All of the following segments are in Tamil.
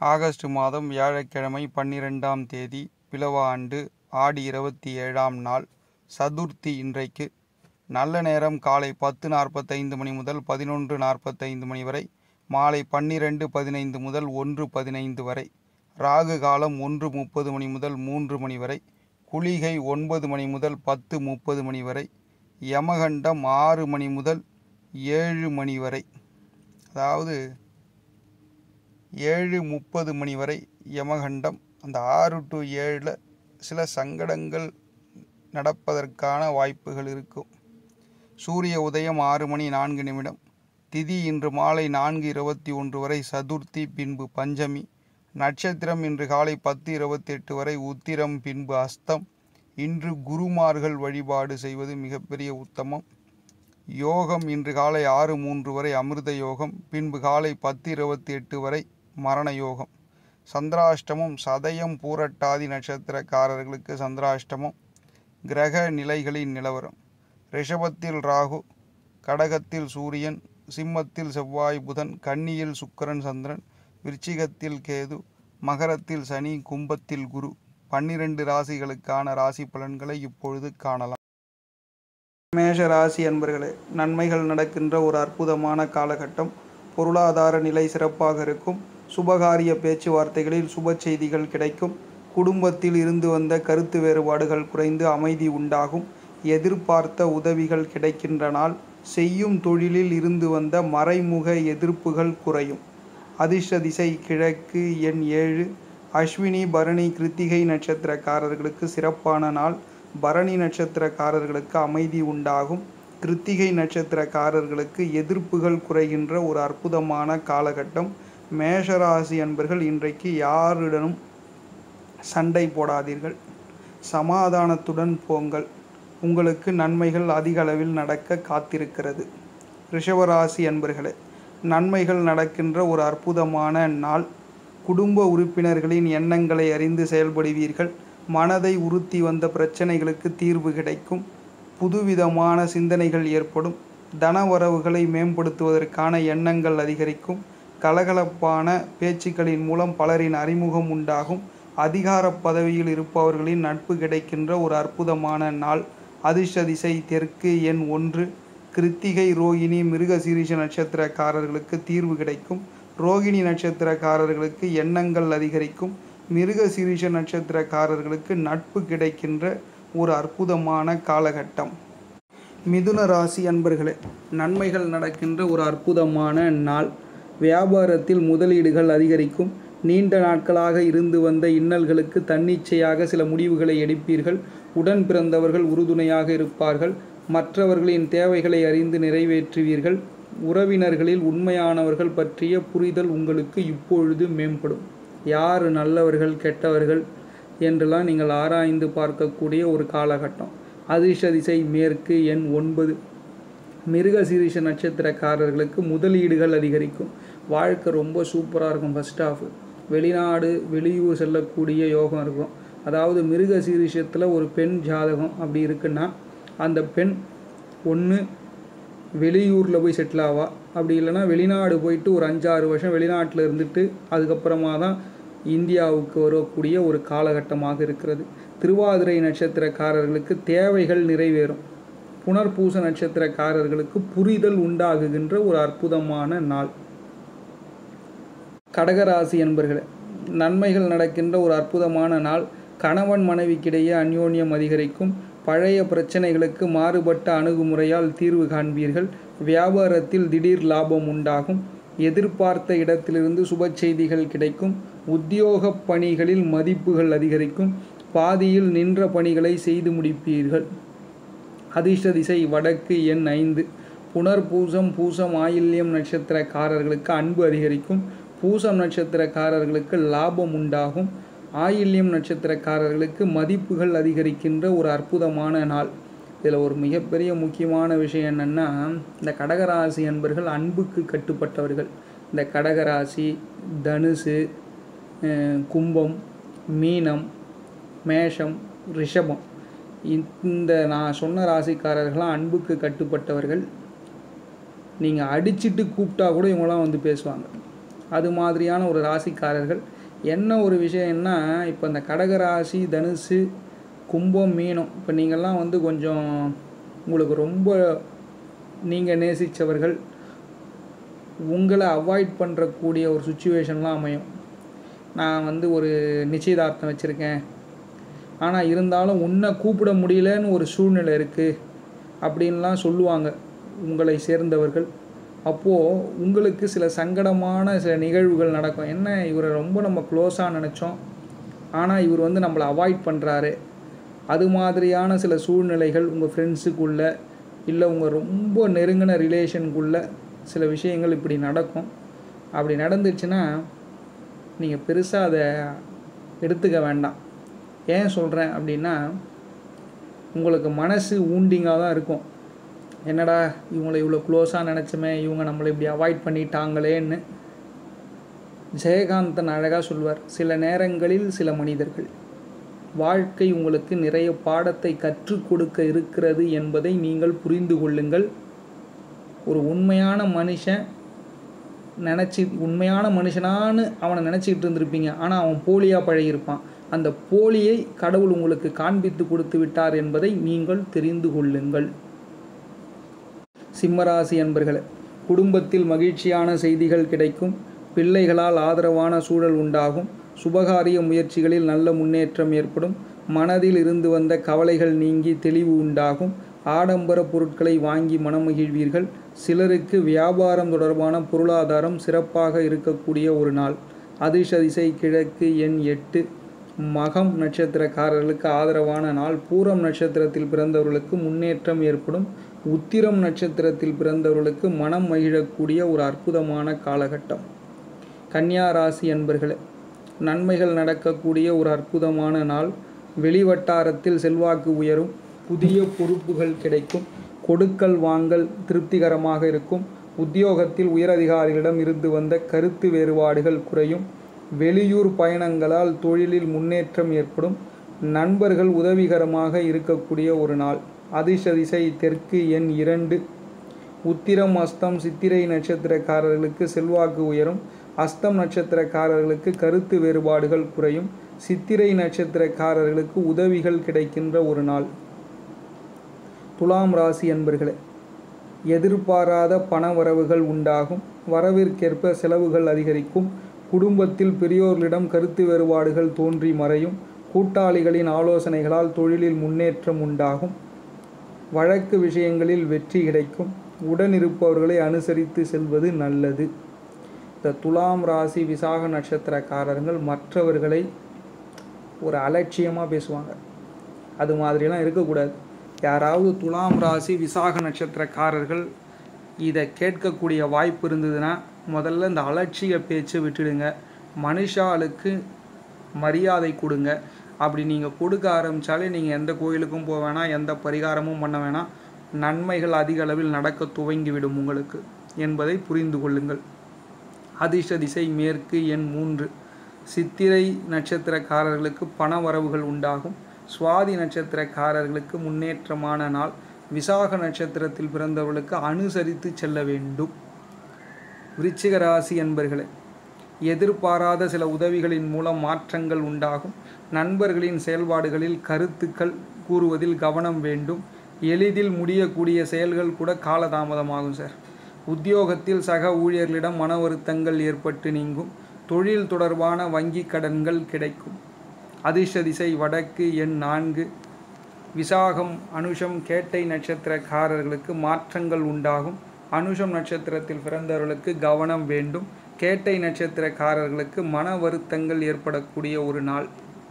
ஆகஸ்ட் மாதம் வியாழக்கிழமை பன்னிரெண்டாம் தேதி பிலவ ஆண்டு ஆடி இருபத்தி ஏழாம் நாள் சதுர்த்தி இன்றைக்கு நல்ல நேரம் காலை பத்து நாற்பத்தைந்து மணி முதல் பதினொன்று நாற்பத்தைந்து மணி வரை மாலை பன்னிரெண்டு பதினைந்து முதல் ஒன்று பதினைந்து வரை ராகு காலம் ஒன்று முப்பது மணி முதல் மூன்று மணி வரை குளிகை ஒன்பது மணி முதல் பத்து முப்பது மணி வரை யமகண்டம் ஆறு மணி முதல் ஏழு மணி வரை அதாவது ஏழு முப்பது மணி வரை யமகண்டம் அந்த ஆறு டு ஏழில் சில சங்கடங்கள் நடப்பதற்கான வாய்ப்புகள் இருக்கும் சூரிய உதயம் ஆறு மணி நான்கு நிமிடம் திதி இன்று மாலை நான்கு இருபத்தி ஒன்று வரை சதுர்த்தி பின்பு பஞ்சமி நட்சத்திரம் இன்று காலை பத்து இருபத்தி எட்டு வரை உத்திரம் பின்பு அஸ்தம் இன்று குருமார்கள் வழிபாடு செய்வது மிகப்பெரிய உத்தமம் யோகம் இன்று காலை ஆறு மூன்று வரை அமிர்த யோகம் பின்பு காலை பத்து இருபத்தி எட்டு வரை மரண யோகம் சந்திராஷ்டமம் சதயம் பூரட்டாதி நட்சத்திரக்காரர்களுக்கு சந்திராஷ்டமம் கிரக நிலைகளின் நிலவரம் ரிஷபத்தில் ராகு கடகத்தில் சூரியன் சிம்மத்தில் செவ்வாய் புதன் கன்னியில் சுக்கிரன் சந்திரன் விருச்சிகத்தில் கேது மகரத்தில் சனி கும்பத்தில் குரு பன்னிரண்டு ராசிகளுக்கான ராசி பலன்களை இப்பொழுது காணலாம் மேஷ ராசி அன்பர்களே நன்மைகள் நடக்கின்ற ஒரு அற்புதமான காலகட்டம் பொருளாதார நிலை சிறப்பாக இருக்கும் சுபகாரிய பேச்சுவார்த்தைகளில் சுப செய்திகள் கிடைக்கும் குடும்பத்தில் இருந்து வந்த கருத்து வேறுபாடுகள் குறைந்து அமைதி உண்டாகும் எதிர்பார்த்த உதவிகள் கிடைக்கின்ற நாள் செய்யும் தொழிலில் இருந்து வந்த மறைமுக எதிர்ப்புகள் குறையும் அதிர்ஷ்ட திசை கிழக்கு எண் ஏழு அஸ்வினி பரணி கிருத்திகை நட்சத்திரக்காரர்களுக்கு சிறப்பான நாள் பரணி நட்சத்திரக்காரர்களுக்கு அமைதி உண்டாகும் கிருத்திகை நட்சத்திரக்காரர்களுக்கு எதிர்ப்புகள் குறைகின்ற ஒரு அற்புதமான காலகட்டம் மேஷராசி அன்பர்கள் இன்றைக்கு யாருடனும் சண்டை போடாதீர்கள் சமாதானத்துடன் போங்கள் உங்களுக்கு நன்மைகள் அதிக அளவில் நடக்க காத்திருக்கிறது ரிஷவராசி அன்பர்களே நன்மைகள் நடக்கின்ற ஒரு அற்புதமான நாள் குடும்ப உறுப்பினர்களின் எண்ணங்களை அறிந்து செயல்படுவீர்கள் மனதை உறுத்தி வந்த பிரச்சனைகளுக்கு தீர்வு கிடைக்கும் புதுவிதமான சிந்தனைகள் ஏற்படும் தனவரவுகளை மேம்படுத்துவதற்கான எண்ணங்கள் அதிகரிக்கும் கலகலப்பான பேச்சுக்களின் மூலம் பலரின் அறிமுகம் உண்டாகும் அதிகார பதவியில் இருப்பவர்களின் நட்பு கிடைக்கின்ற ஒரு அற்புதமான நாள் அதிர்ஷ்ட திசை தெற்கு எண் ஒன்று கிருத்திகை ரோகிணி மிருகசீரிஷ நட்சத்திரக்காரர்களுக்கு தீர்வு கிடைக்கும் ரோகிணி நட்சத்திரக்காரர்களுக்கு எண்ணங்கள் அதிகரிக்கும் மிருகசீரிஷ நட்சத்திரக்காரர்களுக்கு நட்பு கிடைக்கின்ற ஒரு அற்புதமான காலகட்டம் மிதுன ராசி அன்பர்களே நன்மைகள் நடக்கின்ற ஒரு அற்புதமான நாள் வியாபாரத்தில் முதலீடுகள் அதிகரிக்கும் நீண்ட நாட்களாக இருந்து வந்த இன்னல்களுக்கு தன்னிச்சையாக சில முடிவுகளை எடுப்பீர்கள் உடன் பிறந்தவர்கள் உறுதுணையாக இருப்பார்கள் மற்றவர்களின் தேவைகளை அறிந்து நிறைவேற்றுவீர்கள் உறவினர்களில் உண்மையானவர்கள் பற்றிய புரிதல் உங்களுக்கு இப்பொழுது மேம்படும் யார் நல்லவர்கள் கெட்டவர்கள் என்றெல்லாம் நீங்கள் ஆராய்ந்து பார்க்கக்கூடிய ஒரு காலகட்டம் அதிர்ஷ்ட திசை மேற்கு எண் ஒன்பது மிருகசீரிஷ நட்சத்திரக்காரர்களுக்கு முதலீடுகள் அதிகரிக்கும் வாழ்க்கை ரொம்ப சூப்பராக இருக்கும் ஃபஸ்ட் ஆஃப் வெளிநாடு வெளியூர் செல்லக்கூடிய யோகம் இருக்கும் அதாவது மிருக சீரிஷத்தில் ஒரு பெண் ஜாதகம் அப்படி இருக்குன்னா அந்த பெண் ஒன்று வெளியூரில் போய் செட்டில் ஆவா அப்படி இல்லைன்னா வெளிநாடு போயிட்டு ஒரு அஞ்சாறு வருஷம் வெளிநாட்டில் இருந்துட்டு அதுக்கப்புறமா தான் இந்தியாவுக்கு வரக்கூடிய ஒரு காலகட்டமாக இருக்கிறது திருவாதிரை நட்சத்திரக்காரர்களுக்கு தேவைகள் நிறைவேறும் புனர்பூச நட்சத்திரக்காரர்களுக்கு புரிதல் உண்டாகுகின்ற ஒரு அற்புதமான நாள் கடகராசி என்பர்களே நன்மைகள் நடக்கின்ற ஒரு அற்புதமான நாள் கணவன் மனைவிக்கிடையே அந்யோன்யம் அதிகரிக்கும் பழைய பிரச்சனைகளுக்கு மாறுபட்ட அணுகுமுறையால் தீர்வு காண்பீர்கள் வியாபாரத்தில் திடீர் லாபம் உண்டாகும் எதிர்பார்த்த இடத்திலிருந்து சுப செய்திகள் கிடைக்கும் உத்தியோக பணிகளில் மதிப்புகள் அதிகரிக்கும் பாதியில் நின்ற பணிகளை செய்து முடிப்பீர்கள் அதிர்ஷ்ட திசை வடக்கு எண் ஐந்து புனர்பூசம் பூசம் ஆயில்யம் நட்சத்திரக்காரர்களுக்கு அன்பு அதிகரிக்கும் பூசம் நட்சத்திரக்காரர்களுக்கு லாபம் உண்டாகும் ஆயில்யம் நட்சத்திரக்காரர்களுக்கு மதிப்புகள் அதிகரிக்கின்ற ஒரு அற்புதமான நாள் இதில் ஒரு மிகப்பெரிய முக்கியமான விஷயம் என்னென்னா இந்த கடகராசி அன்பர்கள் அன்புக்கு கட்டுப்பட்டவர்கள் இந்த கடகராசி தனுசு கும்பம் மீனம் மேஷம் ரிஷபம் இந்த நான் சொன்ன ராசிக்காரர்கள்லாம் அன்புக்கு கட்டுப்பட்டவர்கள் நீங்கள் அடிச்சிட்டு கூப்பிட்டா கூட இவங்களாம் வந்து பேசுவாங்க அது மாதிரியான ஒரு ராசிக்காரர்கள் என்ன ஒரு விஷயம்னா இப்போ இந்த கடகராசி தனுசு கும்பம் மீனம் இப்போ நீங்கள்லாம் வந்து கொஞ்சம் உங்களுக்கு ரொம்ப நீங்கள் நேசித்தவர்கள் உங்களை அவாய்ட் பண்ணுறக்கூடிய ஒரு சுச்சுவேஷன்லாம் அமையும் நான் வந்து ஒரு நிச்சயதார்த்தம் வச்சுருக்கேன் ஆனால் இருந்தாலும் உன்னை கூப்பிட முடியலன்னு ஒரு சூழ்நிலை இருக்குது அப்படின்லாம் சொல்லுவாங்க உங்களை சேர்ந்தவர்கள் அப்போது உங்களுக்கு சில சங்கடமான சில நிகழ்வுகள் நடக்கும் என்ன இவரை ரொம்ப நம்ம க்ளோஸாக நினச்சோம் ஆனால் இவர் வந்து நம்மளை அவாய்ட் பண்ணுறாரு அது மாதிரியான சில சூழ்நிலைகள் உங்கள் ஃப்ரெண்ட்ஸுக்குள்ளே இல்லை உங்கள் ரொம்ப நெருங்கின ரிலேஷனுக்குள்ளே சில விஷயங்கள் இப்படி நடக்கும் அப்படி நடந்துச்சுன்னா நீங்கள் பெருசாக அதை எடுத்துக்க வேண்டாம் ஏன் சொல்கிறேன் அப்படின்னா உங்களுக்கு மனசு ஊண்டிங்காக தான் இருக்கும் என்னடா இவங்களை இவ்வளோ க்ளோஸாக நினச்சோமே இவங்க நம்மளை இப்படி அவாய்ட் பண்ணிட்டாங்களேன்னு ஜெயகாந்தன் அழகாக சொல்வார் சில நேரங்களில் சில மனிதர்கள் வாழ்க்கை உங்களுக்கு நிறைய பாடத்தை கற்றுக் கொடுக்க இருக்கிறது என்பதை நீங்கள் புரிந்து கொள்ளுங்கள் ஒரு உண்மையான மனுஷன் நினச்சி உண்மையான மனுஷனான்னு அவனை நினச்சிக்கிட்டு இருந்திருப்பீங்க ஆனால் அவன் போலியாக பழகியிருப்பான் அந்த போலியை கடவுள் உங்களுக்கு காண்பித்து கொடுத்து விட்டார் என்பதை நீங்கள் தெரிந்து கொள்ளுங்கள் சிம்மராசி என்பர்களே குடும்பத்தில் மகிழ்ச்சியான செய்திகள் கிடைக்கும் பிள்ளைகளால் ஆதரவான சூழல் உண்டாகும் சுபகாரிய முயற்சிகளில் நல்ல முன்னேற்றம் ஏற்படும் மனதில் இருந்து வந்த கவலைகள் நீங்கி தெளிவு உண்டாகும் ஆடம்பர பொருட்களை வாங்கி மனமகிழ்வீர்கள் சிலருக்கு வியாபாரம் தொடர்பான பொருளாதாரம் சிறப்பாக இருக்கக்கூடிய ஒரு நாள் அதிர்ஷ திசை கிழக்கு எண் எட்டு மகம் நட்சத்திரக்காரர்களுக்கு ஆதரவான நாள் பூரம் நட்சத்திரத்தில் பிறந்தவர்களுக்கு முன்னேற்றம் ஏற்படும் உத்திரம் நட்சத்திரத்தில் பிறந்தவர்களுக்கு மனம் மகிழக்கூடிய ஒரு அற்புதமான காலகட்டம் கன்னியா ராசி என்பர்களே நன்மைகள் நடக்கக்கூடிய ஒரு அற்புதமான நாள் வெளிவட்டாரத்தில் செல்வாக்கு உயரும் புதிய பொறுப்புகள் கிடைக்கும் கொடுக்கல் வாங்கல் திருப்திகரமாக இருக்கும் உத்தியோகத்தில் உயரதிகாரிகளிடம் இருந்து வந்த கருத்து வேறுபாடுகள் குறையும் வெளியூர் பயணங்களால் தொழிலில் முன்னேற்றம் ஏற்படும் நண்பர்கள் உதவிகரமாக இருக்கக்கூடிய ஒரு நாள் அதிர்ஷ திசை தெற்கு எண் இரண்டு உத்திரம் அஸ்தம் சித்திரை நட்சத்திரக்காரர்களுக்கு செல்வாக்கு உயரும் அஸ்தம் நட்சத்திரக்காரர்களுக்கு கருத்து வேறுபாடுகள் குறையும் சித்திரை நட்சத்திரக்காரர்களுக்கு உதவிகள் கிடைக்கின்ற ஒரு நாள் துலாம் ராசி என்பர்களே எதிர்பாராத பண வரவுகள் உண்டாகும் வரவிற்கேற்ப செலவுகள் அதிகரிக்கும் குடும்பத்தில் பெரியோர்களிடம் கருத்து வேறுபாடுகள் தோன்றி மறையும் கூட்டாளிகளின் ஆலோசனைகளால் தொழிலில் முன்னேற்றம் உண்டாகும் வழக்கு விஷயங்களில் வெற்றி கிடைக்கும் உடனிருப்பவர்களை அனுசரித்து செல்வது நல்லது இந்த துலாம் ராசி விசாக நட்சத்திரக்காரர்கள் மற்றவர்களை ஒரு அலட்சியமாக பேசுவாங்க அது மாதிரிலாம் இருக்கக்கூடாது யாராவது துலாம் ராசி விசாக நட்சத்திரக்காரர்கள் இதை கேட்கக்கூடிய வாய்ப்பு இருந்ததுன்னா முதல்ல இந்த அலட்சிய பேச்சு விட்டுடுங்க மனுஷாளுக்கு மரியாதை கொடுங்க அப்படி நீங்கள் கொடுக்க ஆரம்பித்தாலே நீங்கள் எந்த கோயிலுக்கும் போக வேணாம் எந்த பரிகாரமும் பண்ண வேணாம் நன்மைகள் அதிக அளவில் நடக்க துவங்கிவிடும் உங்களுக்கு என்பதை புரிந்து கொள்ளுங்கள் அதிர்ஷ்ட திசை மேற்கு எண் மூன்று சித்திரை நட்சத்திரக்காரர்களுக்கு பண வரவுகள் உண்டாகும் சுவாதி நட்சத்திரக்காரர்களுக்கு முன்னேற்றமான நாள் விசாக நட்சத்திரத்தில் பிறந்தவர்களுக்கு அனுசரித்து செல்ல வேண்டும் விருச்சிக ராசி என்பர்களே எதிர்பாராத சில உதவிகளின் மூலம் மாற்றங்கள் உண்டாகும் நண்பர்களின் செயல்பாடுகளில் கருத்துக்கள் கூறுவதில் கவனம் வேண்டும் எளிதில் முடியக்கூடிய செயல்கள் கூட காலதாமதமாகும் சார் உத்தியோகத்தில் சக ஊழியர்களிடம் மன வருத்தங்கள் ஏற்பட்டு நீங்கும் தொழில் தொடர்பான வங்கி கடன்கள் கிடைக்கும் அதிர்ஷ்ட திசை வடக்கு எண் நான்கு விசாகம் அனுஷம் கேட்டை நட்சத்திரக்காரர்களுக்கு மாற்றங்கள் உண்டாகும் அனுஷம் நட்சத்திரத்தில் பிறந்தவர்களுக்கு கவனம் வேண்டும் கேட்டை நட்சத்திரக்காரர்களுக்கு மன வருத்தங்கள் ஏற்படக்கூடிய ஒரு நாள்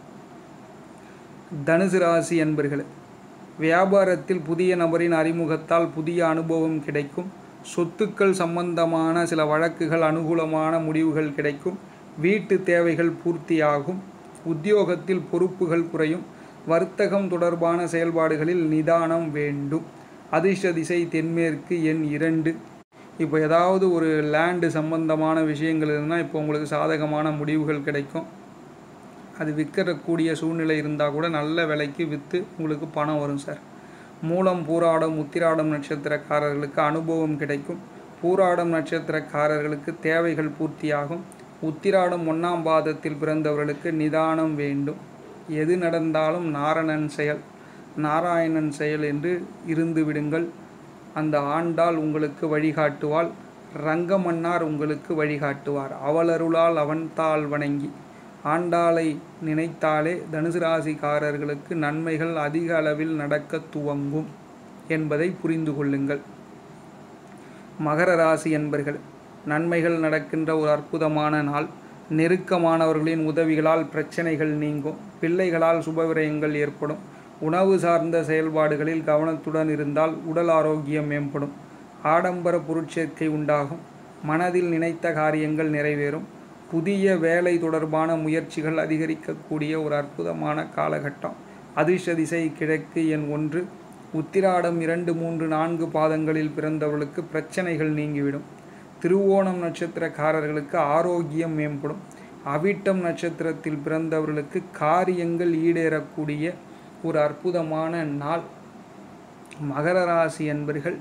தனுசு ராசி என்பர்களே வியாபாரத்தில் புதிய நபரின் அறிமுகத்தால் புதிய அனுபவம் கிடைக்கும் சொத்துக்கள் சம்பந்தமான சில வழக்குகள் அனுகூலமான முடிவுகள் கிடைக்கும் வீட்டு தேவைகள் பூர்த்தியாகும் உத்தியோகத்தில் பொறுப்புகள் குறையும் வர்த்தகம் தொடர்பான செயல்பாடுகளில் நிதானம் வேண்டும் அதிர்ஷ்ட திசை தென்மேற்கு எண் இரண்டு இப்போ ஏதாவது ஒரு லேண்டு சம்பந்தமான விஷயங்கள் இருந்தால் இப்போ உங்களுக்கு சாதகமான முடிவுகள் கிடைக்கும் அது விற்கக்கூடிய சூழ்நிலை இருந்தால் கூட நல்ல விலைக்கு விற்று உங்களுக்கு பணம் வரும் சார் மூலம் பூராடம் உத்திராடம் நட்சத்திரக்காரர்களுக்கு அனுபவம் கிடைக்கும் பூராடம் நட்சத்திரக்காரர்களுக்கு தேவைகள் பூர்த்தியாகும் உத்திராடம் ஒன்றாம் பாதத்தில் பிறந்தவர்களுக்கு நிதானம் வேண்டும் எது நடந்தாலும் நாரணன் செயல் நாராயணன் செயல் என்று இருந்து விடுங்கள் அந்த ஆண்டாள் உங்களுக்கு வழிகாட்டுவாள் ரங்கமன்னார் உங்களுக்கு வழிகாட்டுவார் அவளருளால் அவன் தாள் வணங்கி ஆண்டாளை நினைத்தாலே தனுசு ராசிக்காரர்களுக்கு நன்மைகள் அதிக அளவில் நடக்க துவங்கும் என்பதை புரிந்து கொள்ளுங்கள் மகர ராசி என்பர்கள் நன்மைகள் நடக்கின்ற ஒரு அற்புதமான நாள் நெருக்கமானவர்களின் உதவிகளால் பிரச்சனைகள் நீங்கும் பிள்ளைகளால் சுபவிரயங்கள் ஏற்படும் உணவு சார்ந்த செயல்பாடுகளில் கவனத்துடன் இருந்தால் உடல் ஆரோக்கியம் மேம்படும் ஆடம்பர பொருட்சேர்க்கை உண்டாகும் மனதில் நினைத்த காரியங்கள் நிறைவேறும் புதிய வேலை தொடர்பான முயற்சிகள் அதிகரிக்கக்கூடிய ஒரு அற்புதமான காலகட்டம் அதிர்ஷ்ட திசை கிழக்கு எண் ஒன்று உத்திராடம் இரண்டு மூன்று நான்கு பாதங்களில் பிறந்தவர்களுக்கு பிரச்சனைகள் நீங்கிவிடும் திருவோணம் நட்சத்திரக்காரர்களுக்கு ஆரோக்கியம் மேம்படும் அவிட்டம் நட்சத்திரத்தில் பிறந்தவர்களுக்கு காரியங்கள் ஈடேறக்கூடிய ஒரு அற்புதமான நாள் மகர ராசி என்பர்கள்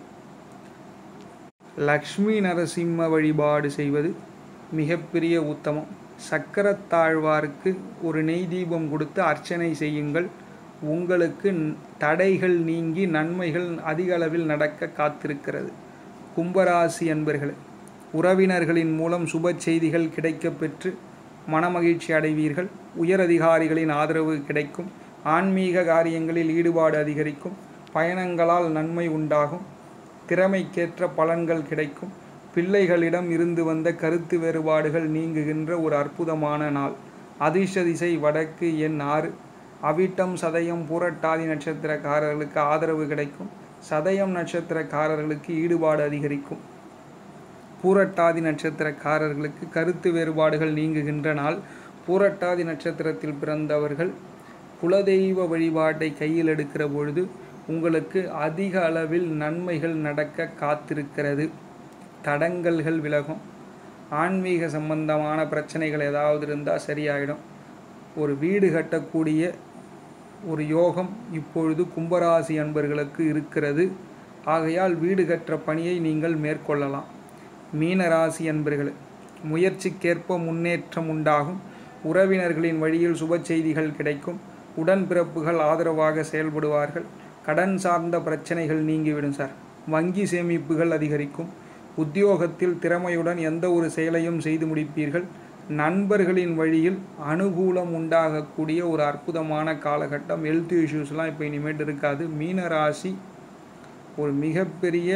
லக்ஷ்மி நரசிம்ம வழிபாடு செய்வது மிகப்பெரிய உத்தமம் சக்கரத்தாழ்வாருக்கு ஒரு நெய் தீபம் கொடுத்து அர்ச்சனை செய்யுங்கள் உங்களுக்கு தடைகள் நீங்கி நன்மைகள் அதிக அளவில் நடக்க காத்திருக்கிறது கும்பராசி அன்பர்களே உறவினர்களின் மூலம் சுப செய்திகள் கிடைக்கப் பெற்று மனமகிழ்ச்சி அடைவீர்கள் உயரதிகாரிகளின் ஆதரவு கிடைக்கும் ஆன்மீக காரியங்களில் ஈடுபாடு அதிகரிக்கும் பயணங்களால் நன்மை உண்டாகும் திறமைக்கேற்ற பலன்கள் கிடைக்கும் பிள்ளைகளிடம் இருந்து வந்த கருத்து வேறுபாடுகள் நீங்குகின்ற ஒரு அற்புதமான நாள் அதிர்ஷ்ட திசை வடக்கு எண் ஆறு அவிட்டம் சதயம் பூரட்டாதி நட்சத்திரக்காரர்களுக்கு ஆதரவு கிடைக்கும் சதயம் நட்சத்திரக்காரர்களுக்கு ஈடுபாடு அதிகரிக்கும் பூரட்டாதி நட்சத்திரக்காரர்களுக்கு கருத்து வேறுபாடுகள் நீங்குகின்ற நாள் பூரட்டாதி நட்சத்திரத்தில் பிறந்தவர்கள் குலதெய்வ வழிபாட்டை கையில் எடுக்கிற பொழுது உங்களுக்கு அதிக அளவில் நன்மைகள் நடக்க காத்திருக்கிறது தடங்கல்கள் விலகும் ஆன்மீக சம்பந்தமான பிரச்சனைகள் ஏதாவது இருந்தால் சரியாயிடும் ஒரு வீடு கட்டக்கூடிய ஒரு யோகம் இப்பொழுது கும்பராசி அன்பர்களுக்கு இருக்கிறது ஆகையால் வீடு கற்ற பணியை நீங்கள் மேற்கொள்ளலாம் மீனராசி அன்பர்களே முயற்சிக்கேற்ப முன்னேற்றம் உண்டாகும் உறவினர்களின் வழியில் சுப செய்திகள் கிடைக்கும் உடன்பிறப்புகள் ஆதரவாக செயல்படுவார்கள் கடன் சார்ந்த பிரச்சனைகள் நீங்கிவிடும் சார் வங்கி சேமிப்புகள் அதிகரிக்கும் உத்தியோகத்தில் திறமையுடன் எந்த ஒரு செயலையும் செய்து முடிப்பீர்கள் நண்பர்களின் வழியில் அனுகூலம் உண்டாகக்கூடிய ஒரு அற்புதமான காலகட்டம் ஹெல்த் இஷ்யூஸ்லாம் இப்போ இனிமேட்டு இருக்காது மீன ராசி ஒரு மிகப்பெரிய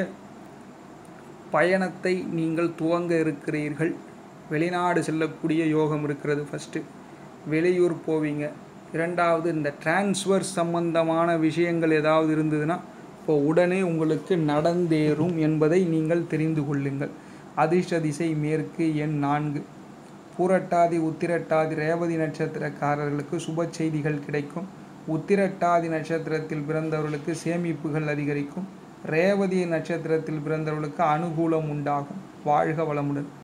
பயணத்தை நீங்கள் துவங்க இருக்கிறீர்கள் வெளிநாடு செல்லக்கூடிய யோகம் இருக்கிறது ஃபஸ்ட்டு வெளியூர் போவீங்க இரண்டாவது இந்த டிரான்ஸ்ஃபர் சம்பந்தமான விஷயங்கள் ஏதாவது இருந்ததுன்னா இப்போ உடனே உங்களுக்கு நடந்தேறும் என்பதை நீங்கள் தெரிந்து கொள்ளுங்கள் அதிர்ஷ்ட திசை மேற்கு எண் நான்கு பூரட்டாதி உத்திரட்டாதி ரேவதி நட்சத்திரக்காரர்களுக்கு சுப செய்திகள் கிடைக்கும் உத்திரட்டாதி நட்சத்திரத்தில் பிறந்தவர்களுக்கு சேமிப்புகள் அதிகரிக்கும் ரேவதி நட்சத்திரத்தில் பிறந்தவர்களுக்கு அனுகூலம் உண்டாகும் வாழ்க வளமுடன்